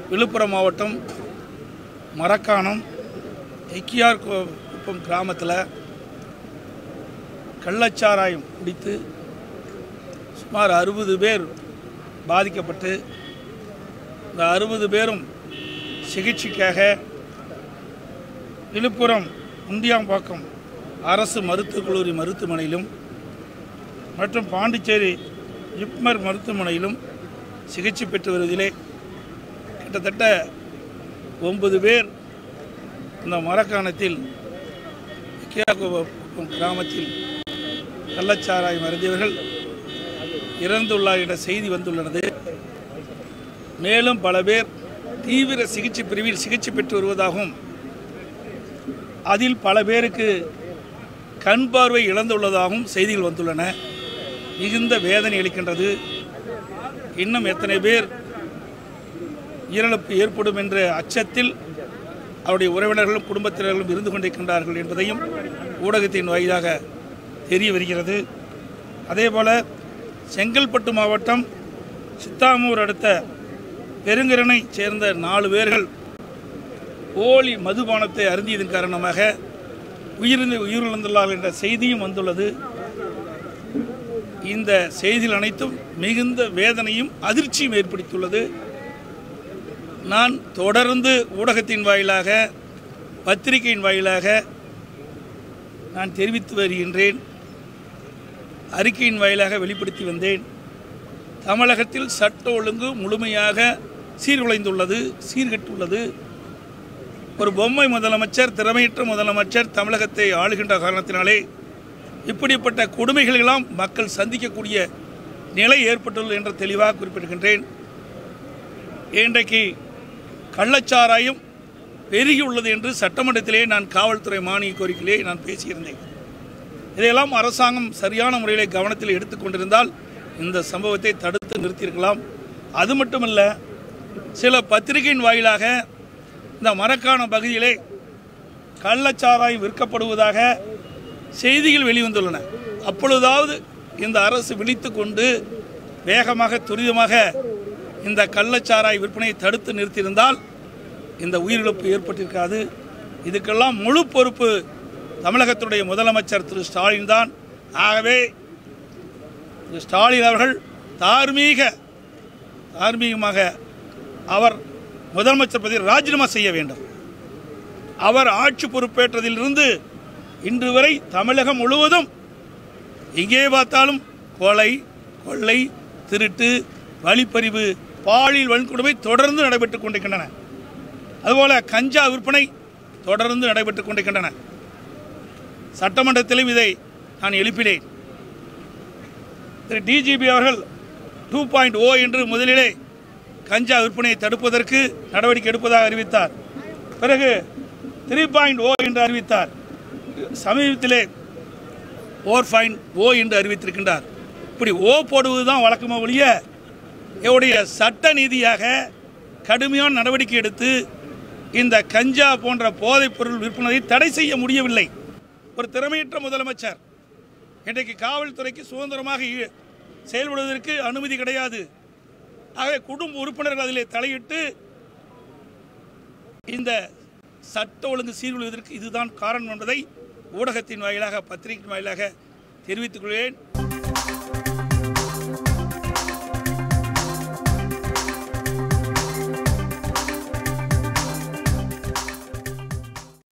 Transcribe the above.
விழுப்புரம் மாவட்டம் மரக்காணம் எக்கியார் கு- குப்பம் கிராமத்தில் கள்ளச்சாராயம் குடித்து சுமார் அறுபது பேர் பாதிக்கப்பட்டு இந்த அறுபது பேரும் சிகிச்சைக்காக விழுப்புரம் முண்டியாம்பாக்கம் அரசு மருத்துவக் கல்லூரி மருத்துவமனையிலும் மற்றும் பாண்டிச்சேரி ஜிப்மர் மருத்துவமனையிலும் சிகிச்சை பெற்று வருவதிலே கிட்டத்தட்ட ஒன்பது பேர் இந்த மரக்காணத்தில் கியாகுப்பம் கிராமத்தில் கள்ளச்சாராயம் அருந்தியவர்கள் இறந்துள்ளார் என்ற செய்தி வந்துள்ளது மேலும் பல பேர் தீவிர சிகிச்சை பிரிவில் சிகிச்சை பெற்று வருவதாகவும் அதில் பல பேருக்கு கண் பார்வை இழந்துள்ளதாகவும் செய்திகள் வந்துள்ளன மிகுந்த வேதனை அளிக்கின்றது இன்னும் எத்தனை பேர் உயிரிழப்பு ஏற்படும் என்ற அச்சத்தில் அவருடைய உறவினர்களும் குடும்பத்தினர்களும் இருந்து கொண்டிருக்கின்றார்கள் என்பதையும் ஊடகத்தின் வாயிலாக தெரிய வருகிறது அதேபோல செங்கல்பட்டு மாவட்டம் சித்தாமூர் அடுத்த பெருங்கரனை சேர்ந்த நாலு பேர்கள் போலி மதுபானத்தை அருந்தியதன் காரணமாக உயிரிழந்து உயிரிழந்துள்ளார்கள் என்ற செய்தியும் வந்துள்ளது இந்த செய்திகள் அனைத்தும் மிகுந்த வேதனையும் அதிர்ச்சியும் ஏற்படுத்தியுள்ளது நான் தொடர்ந்து ஊடகத்தின் வாயிலாக பத்திரிகையின் வாயிலாக நான் தெரிவித்து வருகின்றேன் அறிக்கையின் வாயிலாக வெளிப்படுத்தி வந்தேன் தமிழகத்தில் சட்ட ஒழுங்கு முழுமையாக சீர்குலைந்துள்ளது சீர்கெட்டுள்ளது ஒரு பொம்மை முதலமைச்சர் திறமையற்ற முதலமைச்சர் தமிழகத்தை ஆளுகின்ற காரணத்தினாலே இப்படிப்பட்ட கொடுமைகள் எல்லாம் மக்கள் சந்திக்கக்கூடிய நிலை ஏற்பட்டுள்ளது என்று தெளிவாக குறிப்பிடுகின்றேன் இன்றைக்கு கள்ளச்சாராயம் பெருகி உள்ளது என்று சட்டமன்றத்திலே நான் காவல்துறை மானிய கோரிக்கையிலே நான் பேசியிருந்தேன் இதையெல்லாம் அரசாங்கம் சரியான முறையிலே கவனத்தில் எடுத்துக்கொண்டிருந்தால் இந்த சம்பவத்தை தடுத்து நிறுத்தியிருக்கலாம் அது மட்டுமல்ல சில பத்திரிகையின் வாயிலாக இந்த மரக்காண பகுதியிலே கள்ளச்சாராயம் விற்கப்படுவதாக செய்திகள் வெளிவந்துள்ளன அப்பொழுதாவது இந்த அரசு விழித்து கொண்டு வேகமாக துரிதமாக இந்த கள்ளச்சாராய விற்பனையை தடுத்து நிறுத்தியிருந்தால் இந்த உயிரிழப்பு ஏற்பட்டிருக்காது இதுக்கெல்லாம் முழு பொறுப்பு தமிழகத்துடைய முதலமைச்சர் திரு ஸ்டாலின் தான் ஆகவே திரு ஸ்டாலின் அவர்கள் தார்மீக தார்மீகமாக அவர் முதலமைச்சர் பதவியை ராஜினாமா செய்ய வேண்டும் அவர் ஆட்சி பொறுப்பேற்றதிலிருந்து இன்று வரை தமிழகம் முழுவதும் எங்கே பார்த்தாலும் கொலை கொள்ளை திருட்டு வழிப்பறிவு பாலியல் வன்கொடுமை தொடர்ந்து நடைபெற்றுக் கொண்டிருக்கின்றன அதுபோல கஞ்சா விற்பனை தொடர்ந்து நடைபெற்றுக் கொண்டிருக்கின்றன சட்டமன்றத்திலும் இதை நான் எழுப்பினேன் திரு டிஜிபி அவர்கள் டூ பாயிண்ட் ஓ என்று முதலிலே கஞ்சா விற்பனையை தடுப்பதற்கு நடவடிக்கை எடுப்பதாக அறிவித்தார் பிறகு த்ரீ பாயிண்ட் ஓ என்று அறிவித்தார் சமீபத்திலே ஃபோர் பாயிண்ட் ஓ என்று அறிவித்திருக்கின்றார் இப்படி ஓ போடுவது தான் வழக்கமா ஒழிய இவருடைய சட்ட நீதியாக கடுமையான நடவடிக்கை எடுத்து இந்த கஞ்சா போன்ற போதைப் பொருள் விற்பனையை தடை செய்ய முடியவில்லை ஒரு திறமையற்ற முதலமைச்சர் இன்றைக்கு காவல்துறைக்கு சுதந்திரமாக இ- செயல்படுவதற்கு அனுமதி கிடையாது ஆகவே குடும்ப உறுப்பினர்கள் அதிலே தலையிட்டு இந்த சட்ட ஒழுங்கு சீர்குலைவதற்கு இதுதான் காரணம் என்பதை ஊடகத்தின் வாயிலாக பத்திரிகையின் வாயிலாக தெரிவித்துக் கொள்கிறேன்